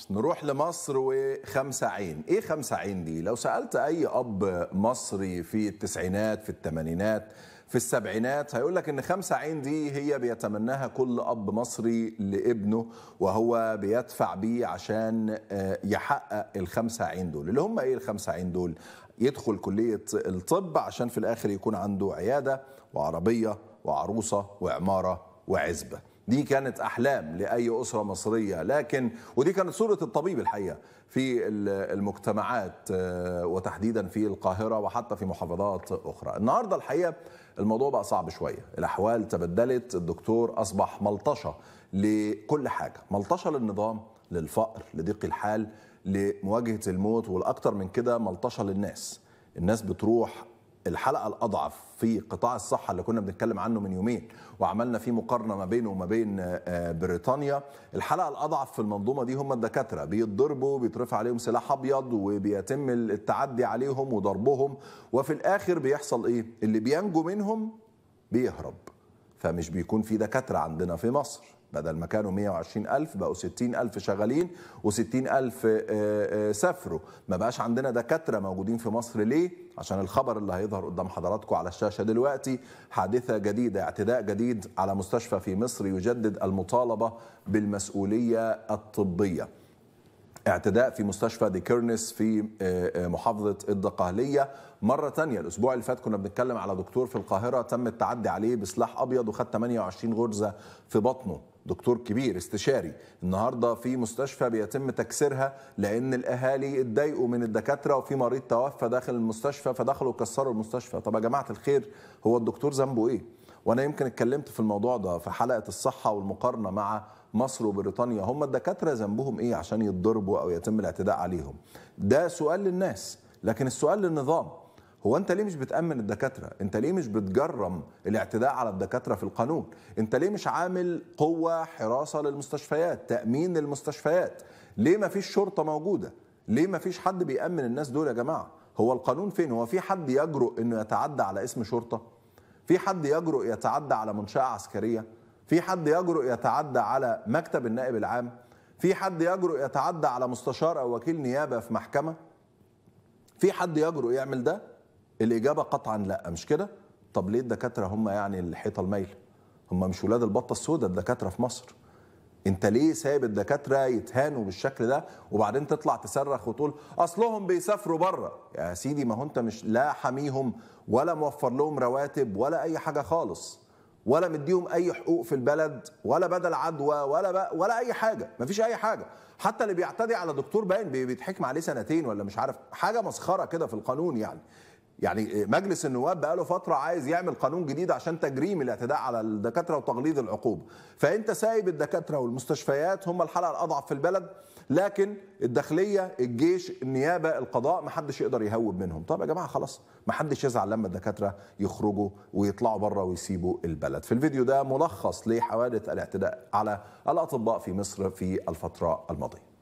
نروح لمصر وخمسة عين ايه خمسة عين دي لو سألت اي اب مصري في التسعينات في الثمانينات في السبعينات هيقول لك ان خمسة عين دي هي بيتمناها كل اب مصري لابنه وهو بيدفع بيه عشان آه، يحقق الخمسة عين دول اللي هم ايه الخمسة عين دول يدخل كلية الطب عشان في الاخر يكون عنده عيادة وعربية وعروسة وعمارة وعزبة دي كانت احلام لاي اسره مصريه لكن ودي كانت صوره الطبيب الحقيقه في المجتمعات آه، وتحديدا في القاهره وحتى في محافظات اخرى النهارده الحقيقه الموضوع بقى صعب شويه الاحوال تبدلت الدكتور اصبح ملطشه لكل حاجه ملطشه للنظام للفقر لضيق الحال لمواجهه الموت والاكثر من كده ملطشه للناس الناس بتروح الحلقه الاضعف في قطاع الصحه اللي كنا بنتكلم عنه من يومين وعملنا فيه مقارنه ما بينه وما بين آه، بريطانيا الحلقه الاضعف في المنظومه دي هم الدكاتره بيتضربوا بيترفع عليهم سلاح ابيض وبيتم التعدي عليهم وضربهم وفي الاخر بيحصل ايه اللي بينجو منهم بيهرب فمش بيكون في دكاتره عندنا في مصر بدل ما كانوا 120 ألف بقوا 60 ألف شغالين و60 ألف آه، آه، سافروا ما بقاش عندنا دكاترة موجودين في مصر ليه؟ عشان الخبر اللي هيظهر قدام حضراتكم على الشاشة دلوقتي حادثة جديدة اعتداء جديد على مستشفى في مصر يجدد المطالبة بالمسؤولية الطبية اعتداء في مستشفى دي كيرنس في آه، محافظة الدقهلية مرة تانية الأسبوع اللي فات كنا بنتكلم على دكتور في القاهرة تم التعدي عليه بسلاح أبيض وخد 28 غرزة في بطنه دكتور كبير استشاري النهارده في مستشفى بيتم تكسيرها لان الاهالي اتضايقوا من الدكاتره وفي مريض توفى داخل المستشفى فدخلوا كسروا المستشفى طب يا جماعه الخير هو الدكتور ذنبه ايه وانا يمكن اتكلمت في الموضوع ده في حلقه الصحه والمقارنه مع مصر وبريطانيا هم الدكاتره ذنبهم ايه عشان يتضربوا او يتم الاعتداء عليهم ده سؤال للناس لكن السؤال للنظام هو انت ليه مش بتامن الدكاتره انت ليه مش بتجرم الاعتداء على الدكاتره في القانون انت ليه مش عامل قوه حراسه للمستشفيات تامين للمستشفيات ليه ما فيش شرطه موجوده ليه ما فيش حد بيامن الناس دول يا جماعه هو القانون فين هو في حد يجرؤ انه يتعدى على اسم شرطه في حد يجرؤ يتعدى على منشاه عسكريه في حد يجرؤ يتعدى على مكتب النائب العام في حد يجرؤ يتعدى على مستشار او وكيل نيابه في محكمه في حد يجرؤ يعمل ده الإجابة قطعا لا مش كده؟ طب ليه الدكاترة هم يعني الحيطة المايلة؟ هم مش ولاد البطة السوداء الدكاترة في مصر انت ليه سايب الدكاتره يتهانوا بالشكل ده وبعدين تطلع تصرخ وتقول اصلهم بيسافروا بره يا سيدي ما هو انت مش لا حاميهم ولا موفر لهم رواتب ولا اي حاجه خالص ولا مديهم اي حقوق في البلد ولا بدل عدوى ولا ولا اي حاجه مفيش اي حاجه حتى اللي بيعتدي على دكتور باين بيتحكم عليه سنتين ولا مش عارف حاجه مسخره كده في القانون يعني يعني مجلس النواب بقاله فترة عايز يعمل قانون جديد عشان تجريم الاعتداء على الدكاترة وتغليظ العقوبة فأنت سايب الدكاترة والمستشفيات هم الحلقة الأضعف في البلد لكن الداخلية الجيش النيابة القضاء ما حدش يقدر يهوب منهم طب يا جماعة خلاص ما حدش يزعل لما الدكاترة يخرجوا ويطلعوا بره ويسيبوا البلد في الفيديو ده ملخص لحوادث الاعتداء على الأطباء في مصر في الفترة الماضية